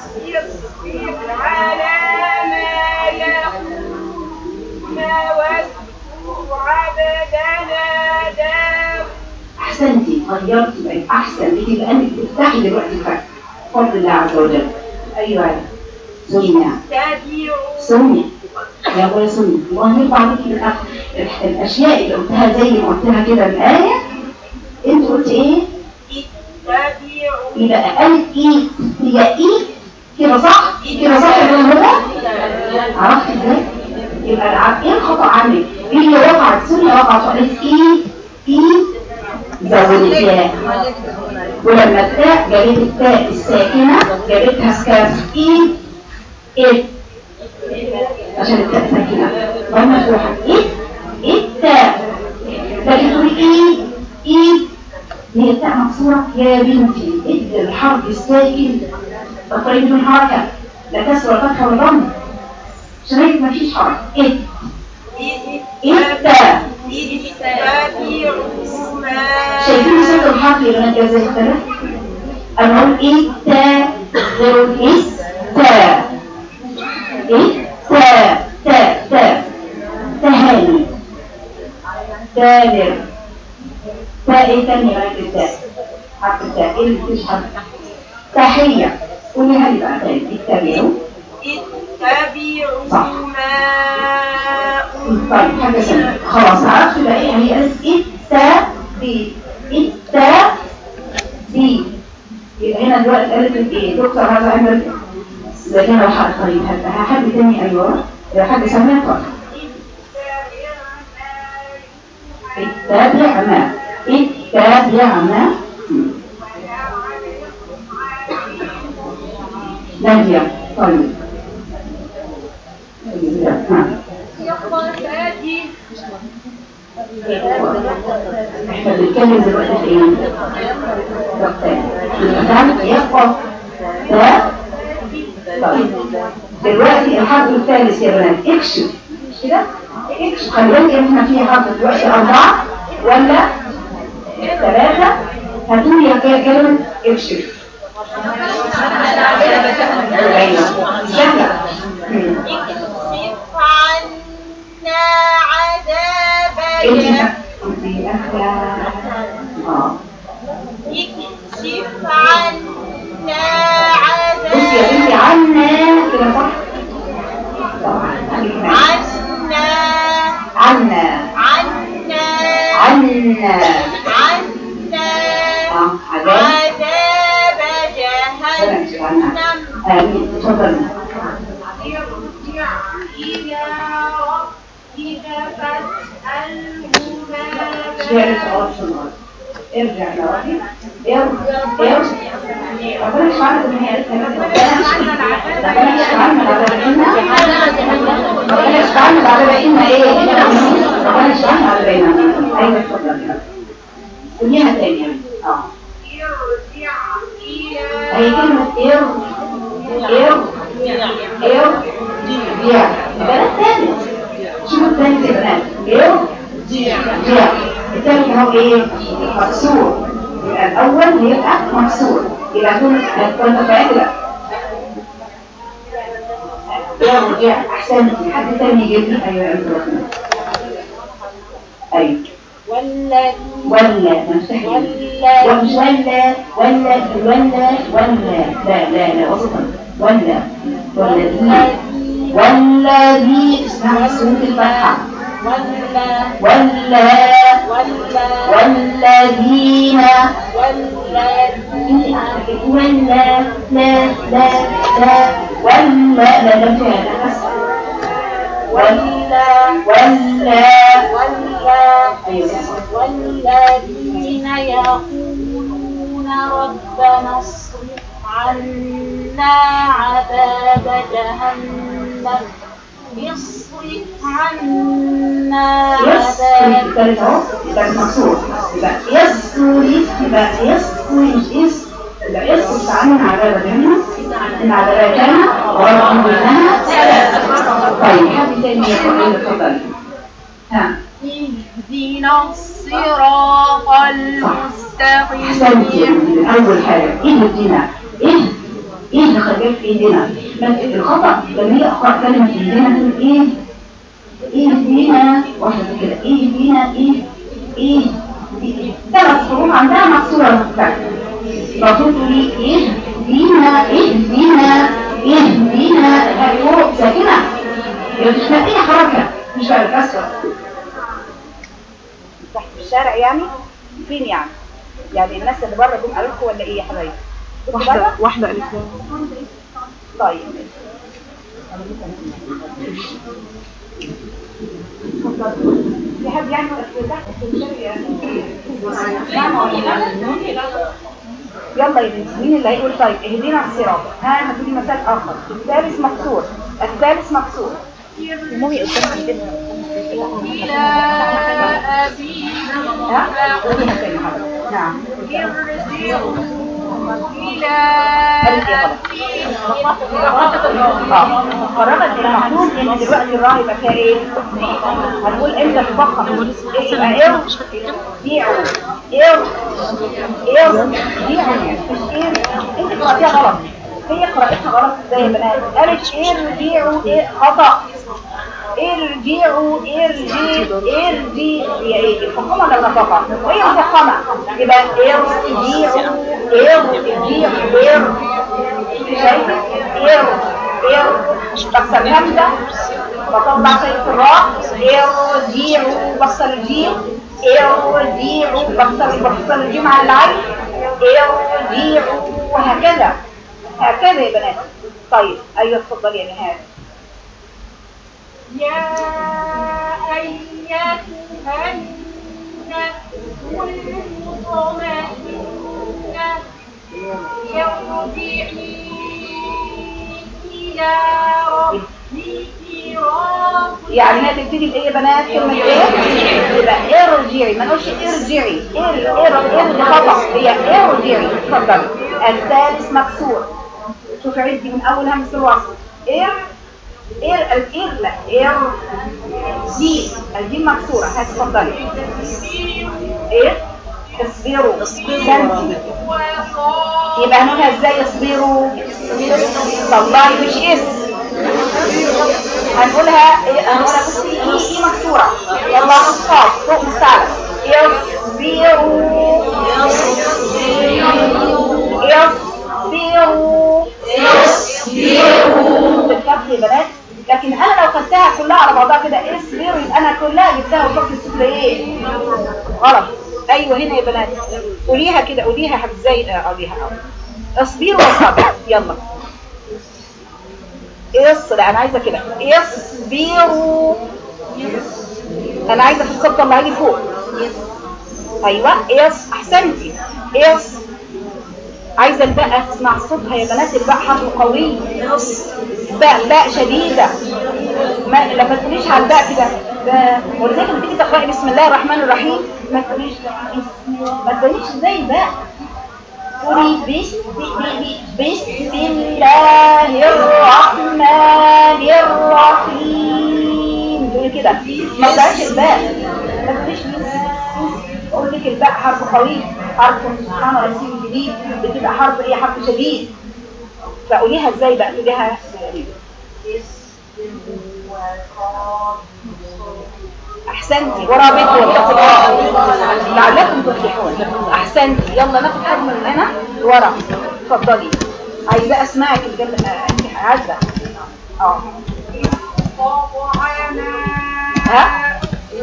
على ما يقولون واذكر عبدنا داود احسنتي غيرتي بقت احسن ليكي لانك بتفتحي دلوقتي الفك بفضل الله عز وجل ايوه سمية تبعوا سمية يا ابويا سمية الله يرضى عليكي بالأخ- الح- الاشياء اللي قلتها زي ما قلتها كده الايه انت قلت ايه اتبعوا يبقى قالت ايه هي ايه كده صح كده صح يا هو عرفت ازاي يبقى الع- ايه الخطا عندك ايه اللي وقعت سوريا وقعت قالت ايه ايه زودت ياء ولما التاء جابت التاء الساكنه جابتها سكاف ايه ايه عشان التاء ساكنه وهي مفتوحه ايه ايه التاء لكن تقولي ايه ايه هي التاء مكسورة يا بنتي ادي الحرف الساكن تقريب من حركة لا كسر ولا فتح ولا ضم شريك مفيش حركة اد التاء اتبعوا ما شايفين صوت الحرف اللي انا كده زي التاء انا اقول التاء غير التاء التاء تاء تاء تهاني تالر تاء ايه تاني غير التاء حرف التاء ايه اللي مفيش حرف تحية قوليها لي بقى تاني اتبعوا صح. اتبعوا ما طيب حاجة ثانية خلاص عرفت بقى ايه هي قالت التا بي التا بي يبقى هنا دلوقتي قالت لك ايه دكتور هذا عمل اذا كان الحد طيب هل حد تاني ايوه اذا حد سمع طيب اتبعنا اتبعنا نادية طيب نعم احنا بنتكلم دلوقتي في ايه؟ دكتور الإنسان يقف ده طيب دلوقتي الحرف الثالث يا بنات اكشف مش كده؟ اكشف خلي بالك ان احنا في حرف دلوقتي أربعة ولا ثلاثة هتقولي يا كده كلمة اكشف أيوة سهلة مم. اكشف عنا عذاب انت جهنم انت اخلا اه اكشف عنا بصي يا بنتي عذاب عنا كده صح طبعا عندك هنا. عنا عنا عنا عنا عنا اه عذاب عذاب ولا مش عنا جهنم امين اتفضل ارجع إلى ربك فاسأله ما شعر خلاص النهارده ارجع لوحدي ارجع ارجع ربنا يشفعنا ان هي قالت كلام ربنا يشفعنا بعد بقينا ربنا يشفعنا بعد بقينا ايه ربنا يشفعنا بعد بقينا ايوه اتفضل قوليها تاني يا بنتي. اه ارجع إلى هي كلمة ار ار ار ديع البلد ثالث شوفوا الثالث يا بنات ار ديع الثالث هو ايه مكسور يبقى الاول هيبقى مكسور يبقى هتكون هتكون متفاعلة ارجع احسن حد تاني يجيب لي ايوه يا عبد الرحمن ايوه والذي ولا نفتح والذي ومش ولا ولا ولا ولا لا لا لا وسطا ولا والذي والذي اسمها صوت الفتحة ولا ولا ولا والذين والذين ولا لا لا لا ولا لا لم تهدى ولا ولا ولا أيوة والذين يقولون ربنا اصرف عنا عذاب جهنم اصرف عنا يسري عذاب الثالث اهو يبقى مكسور يبقى يسري يبقى يسري مش اس يبقى يسري عنه عذاب جهنم ان عذاب جهنم ورحم منها طيب حد تاني يقول لي اتفضلي ها اهدنا الصراط احسنتي المستقيم من اول حاجه ايه ايدينا ايه ايه اللي خلاك في ايدينا ما الخطا لما هي اقرا كلمه ايدينا تقول ايه ايه ايدينا واحده كده ايه ايدينا ايه ايه إيه؟ ثلاث حروف عندها مكسوره مختلفه المفروض تقولي ايه دينا ايه دينا ايه دينا الحروف ساكنه يبقى مش لاقيه حركه مش على كسره تحت في الشارع يعني فين يعني يعني الناس اللي بره جم قالوا لكم ولا ايه يا حبايبي كنتوا واحدة بره واحدة قالت لها طيب في حد يعني واقف تحت في الشارع يعني يلا يا بنتي مين اللي هيقول طيب اهدينا الصراط ها هتقولي مثال اخر الثالث مكسور الثالث مكسور المومي قدام عندنا إلى أبينا ها قوليها تاني حضرتك نعم ارجعوا إلى قالت ايه غلط اه قررت المفروض ان دلوقتي الراء يبقى فيها ايه هنقول امتى تفخم يبقى ايه ديعوا ايه ايه ديعوا مش ايه انت قرأتيها غلط هي قراءتها غلط ازاي يا بنات قالت ارجعوا ايه خطأ ارجعوا ارجي ارجي هي ايه الفخامة ولا الرفاقة وهي مفخمة يبقى ارجعوا ارجعوا ار شايفة ار ار بكسر الهمزة بطلع شايف الراء ارجعوا بكسر الجيم ارجعوا بكسر بكسر الجيم على العين ارجعوا وهكذا هكذا يا بنات طيب ايوه اتفضلي يا نهاد يا أيتها النفس المطمئنة ارجعي إلى ربك راضية يعني هي تبتدي بايه يا بنات كلمه ايه يبقى ارجعي ما نقولش ارجعي ار ار ار دي خطا هي ارجعي اتفضلي الثالث مكسور شوفي عدي من اول همس الوصل ار ار الار لا ار دي الجيم مكسوره هاتفضلي ايه اصبروا احسنتي يبقى هنقولها ازاي اصبروا طلعي مش اس هنقولها إيه، هنقولها بصي ايه ايه مكسوره يلا صاد فوق مستعلى يصبروا يصبروا يصبروا بالكف يا بنات لكن انا لو خدتها كلها على بعضها كده اصبروا يبقى انا كلها جبتها وفك السفلى ايه غلط ايوه هنا يا بنات قوليها كده قوليها يا حبيبتي ازاي اقوليها اصبروا وصبر يلا اص لا انا عايزه كده اصبروا انا عايزه في الصوت طلعي لي فوق ايوه اص احسنتي اص عايزه الباء اسمع صوتها يا بنات الباء حرف قوي باء باء شديده ما لما تقوليش على الباء كده باء ولذلك لما تيجي تقراي بسم الله الرحمن الرحيم ما تقوليش ما تقوليش زي الباء قولي بسم بسم الله الرحمن الرحيم تقولي كده ما تقوليش الباء ما تقوليش اقول لك الباء حرف قوي حرف سبحان الله اسم جديد بتبقى حرف ايه حرف شديد فقوليها ازاي بقى قوليها احسنتي ورابط واتقوا لعلكم تفلحون احسنتي يلا ناخد حد من هنا ورا اتفضلي عايزه اسمعك الجنة انت عايزه اه ها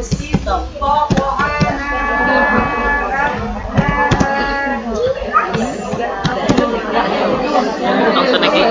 عشان اجي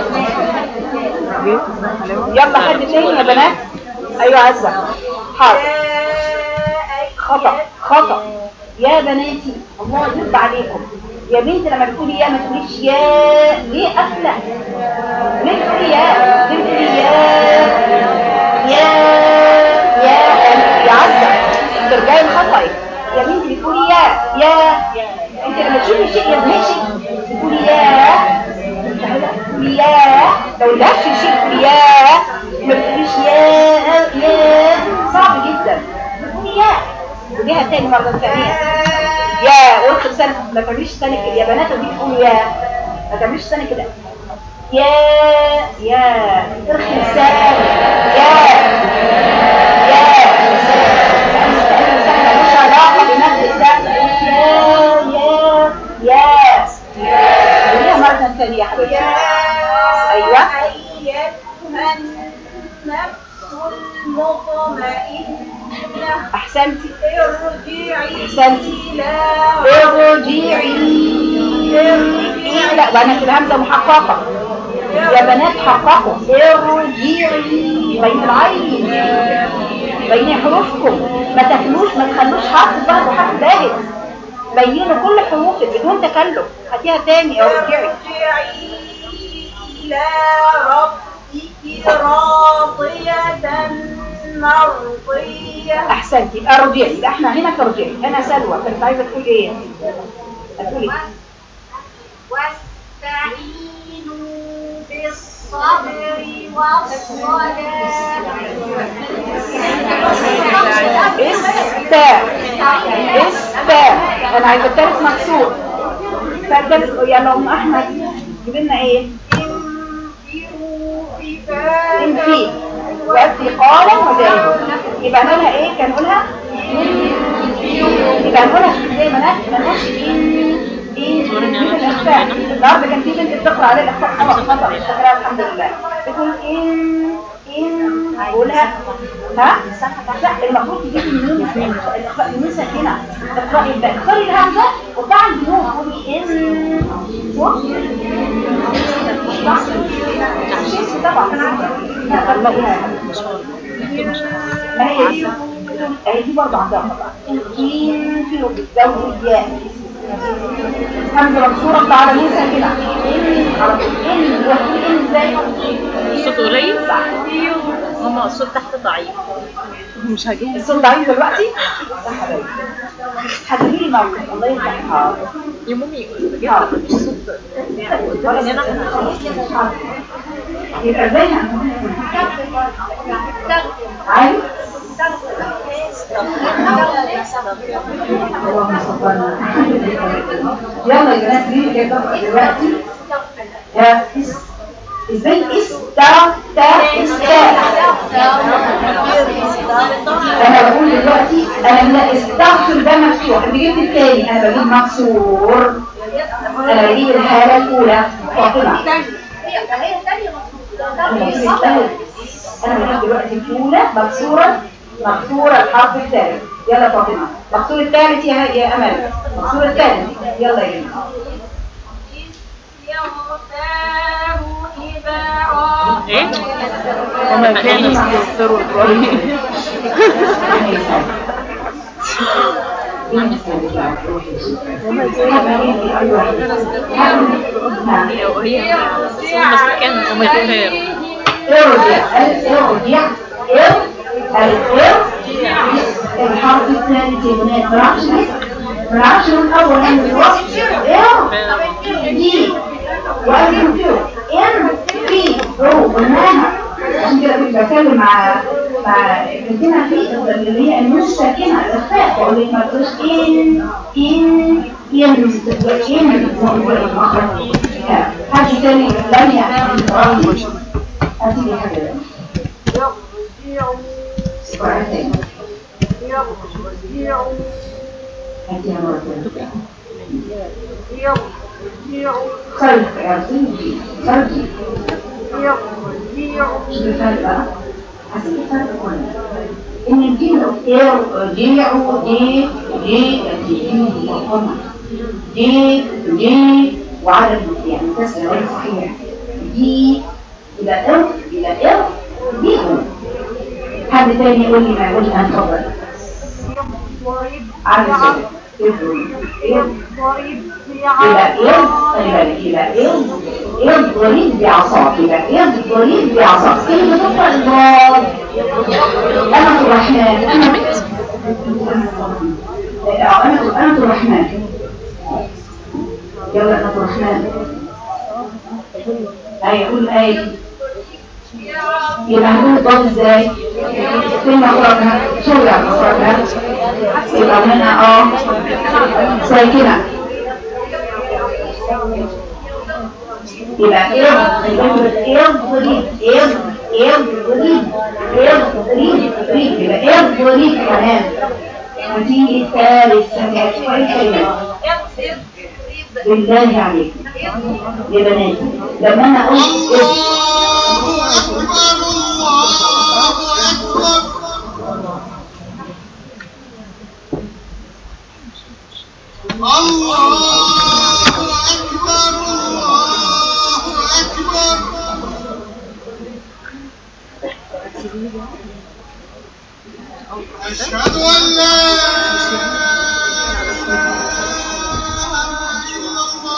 يلا حد تاني يا بنات ايوه عزه حاضر خطأ خطأ يا بناتي الله يرضى عليكم يا بنت لما بتقولي يا ما تقوليش يا ليه قافله ليه تقولي يا ليه تقولي يا يا يا يا عزه ترجعي لخطأك يا بنتي بتقولي يا يا انت لما تشوفي شيء يدهشك تقولي يا تقولي يا لو دهش شيء تقولي يا ما بتقوليش يا يا صعب جدا بتقولي يا وديها تاني مرة ثانية يا قلت لسانك ما تعمليش لسانك كده يا بنات ودي تقولوا يا ما تعمليش لسانك كده يا يا ارخي لسانك يا يا لسانك ملوش علاقة بمد ده يا يا يا وديها مرة ثانية يا حبيبتي ايوه أيتها النفس المطمئنة احسنتي ارجعي احسنتي إلى ارجعي لا وانا في الهمزه محققه يا بنات حققوا ارجعي بين العين بين حروفكم ما تاكلوش ما تخلوش حرف ظهر وحرف باهت بينوا كل حروفك بدون تكلف هاتيها تاني ارجعي ارجعي إلى ربك راضية مرضية احسنتي ارجعي يبقى احنا هنا ترجعي انا سلوى كنت عايزه تقول ايه هتقولي واستعينوا بالصبر والصلاة استا استا انا عايزه التالت مكسور فالتالت يلا ام احمد جيب لنا ايه انفروا كفاية انفي وأتي قالا وجاهدا يبقى نقولها ايه كان نقولها يبقى نقولها زي ما نقولها ما نقولش ان ان ان الاخفاء النهارده كان في بنت بتقرا عليه الاخفاء خطا خطا مش فاكراها الحمد لله بتقول ان ان قولها ها لا المفروض تجيب النون الاخفاء النون ساكنه اقراي الباء اختاري الهمزه وطبعا النون قولي ان طبعا ما هي دي هي دي برضه عندها خطأ إن في بالزوج الياء همزة مكسورة تعالى مين ساكنة إن على طول إن وهتقول إن إزاي الصوت قليل ماما الصوت تحت ضعيف مش هجيب الصوت ضعيف دلوقتي يا حبايبي هتجيبي لي موقف الله يفتح حاضر يا مامي بجد الصوت يبقى ازاي عايز اللهم صبرنا يلا يا بنات مين اللي جاي دلوقتي يا اس ازاي استا تا استا انا بقول دلوقتي انا لا استغفر ده مفتوح اللي جبت التاني انا بجيب مكسور انا بجيب الحاله الاولى فاطمه انا بجيب الثالث انا بجيب دلوقتي الاولى مكسوره مكسوره الحرف الثالث يلا فاطمه مكسور الثالث يا يا امل مكسور الثالث يلا يا جماعه ايه هما كانوا يستغفروا ابراهيم وهي بس كان هما يغفروا ارجع ارجع ارجع الحرف الثاني يا بنات معرفش معرفش من اول من الوقت ار دي وقبل فيه ام في رو قلناها عشان كده كنت بتكلم مع مع بنتنا في اللي هي النون الساكنه الاخفاء بقول لك ما تقولش ان ان ان ان مخرج حد تاني لم يعمل هاتي لي حاجه قرأت تاني هاتيها مرة تانية خلف اعطيني خلفي مش الفرق بقى حسب الفرق كله ان الجيل جيعوا دي دي دي مفهومة دي دي وعدد يعني تسأل غير صحيح دي إلى إرث إلى إرث ديهم حد تاني يقول لي ما يقولش أنا اتفضل عارف يضرب إلى إرث خلي بالك إلى إرث إرث ضريب بعصاك إلى إرث ضريب بعصاك كلمة تقرأ الضاد أنا الرحمن أنا أنا أنا الرحمن يلا أنا الرحمن هيقول أي يبقى هنقول الضاد ازاي فين مخرجها شو يعني مخرجها يبقى هنا اه ساكنة يبقى ايه ايه ضريب ايه ايه ضريب ايه ضريب ضريب يبقى ايه ضريب كمان وتيجي الثالث هتعرف كويس كلمة بالله عليك يا بنات لما انا اقول الله أكبر الله أكبر الله أكبر الله أكبر أشهد أن لا إله إلا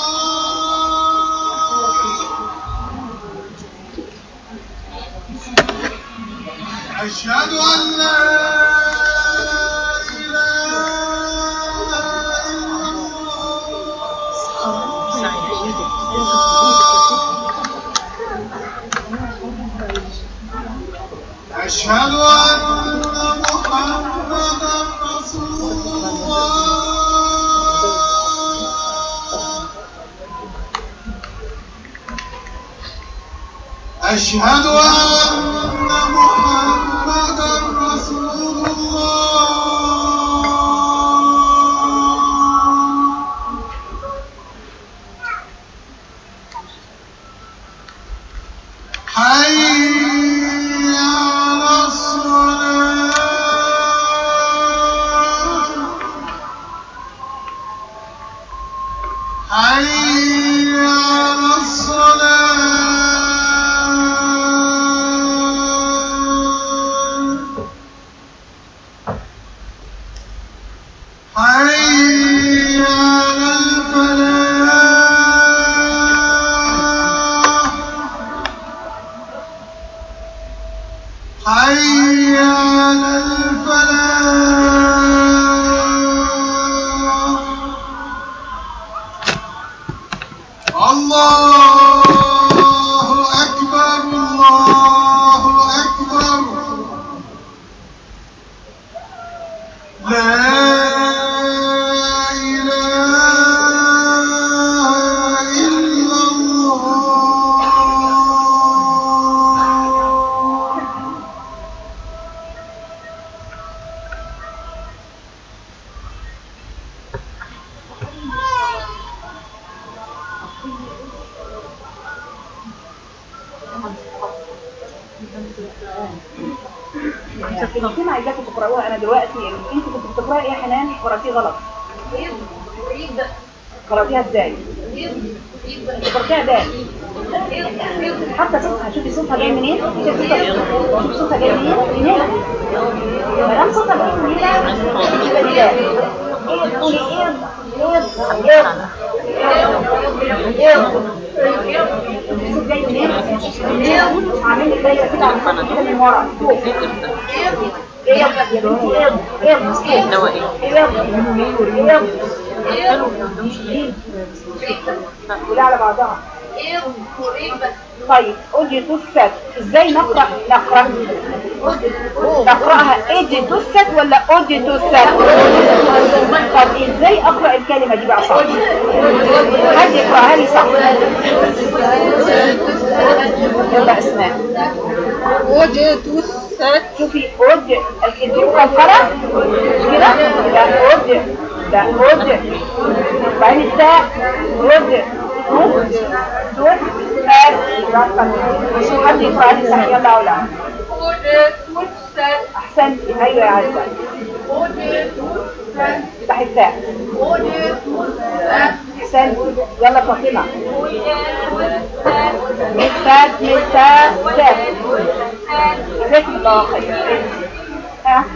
الله أشهد أن لا إله إلا الله أشهد أن محمدا رسول الله أشهد أن محمدا رسول الله حي على الصلاة حي على الصلاة حي على الفلاح حي على الفلاح الكلمتين عايزاكم تقرأوها انا دلوقتي انتوا كنتوا بتقرأي ايه يا حنان قرأتيه غلط قرأتيها ازاي قرأتيها ده حتى صوتها شوفي صوتها جاي منين شوفي صوتها شوفي صوتها جاي منين من هنا ما دام صوتها جاي من هنا يبقى دي ده ايه تقولي ايه ايه ايه ايه الصوت جاي منين عامل لي دايره كده على الخط كده من ورا فوق ايه ايه يا بنتي ايه ايه اللي هو ايه؟ ايه ايه كلها على بعضها طيب قولي توست ازاي نقرا نقرا نقراها ايدي توست ولا اودي توست طب ازاي اقرا الكلمه دي بقى صح حد يقراها لي صح يلا اسماء وجه توست شوفي اود الكتير مكرره مش كده ده اود ده اود وبعدين التاء اود توت توت تاء حد يقرا لي صح يلا يا اولاد وجه توست احسنت ايوه يا عزه وجه توست افتح التاء وجه توست احسنت يلا فاطمه متفات متفات جزاكم الله خير ها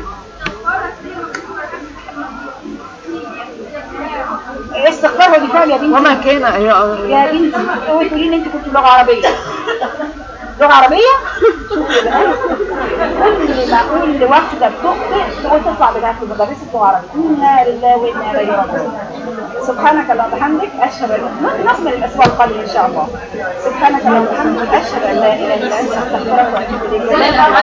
استغفار ودفاع يا بنتي وما كان يا يا بنتي اوعي تقولي لي انت كنت لغه عربيه لغه عربيه شوفي يا بنات كل ما كل واحده بتخطئ تقول تطلع بتاعت مدرسه لغه عربيه انا لله وانا اليه راجعون سبحانك اللهم وبحمدك اشهد ان ممكن نصل الاسبوع القادم ان شاء الله سبحانك اللهم وبحمدك اشهد ان لا اله الا انت استغفرك واتوب اليك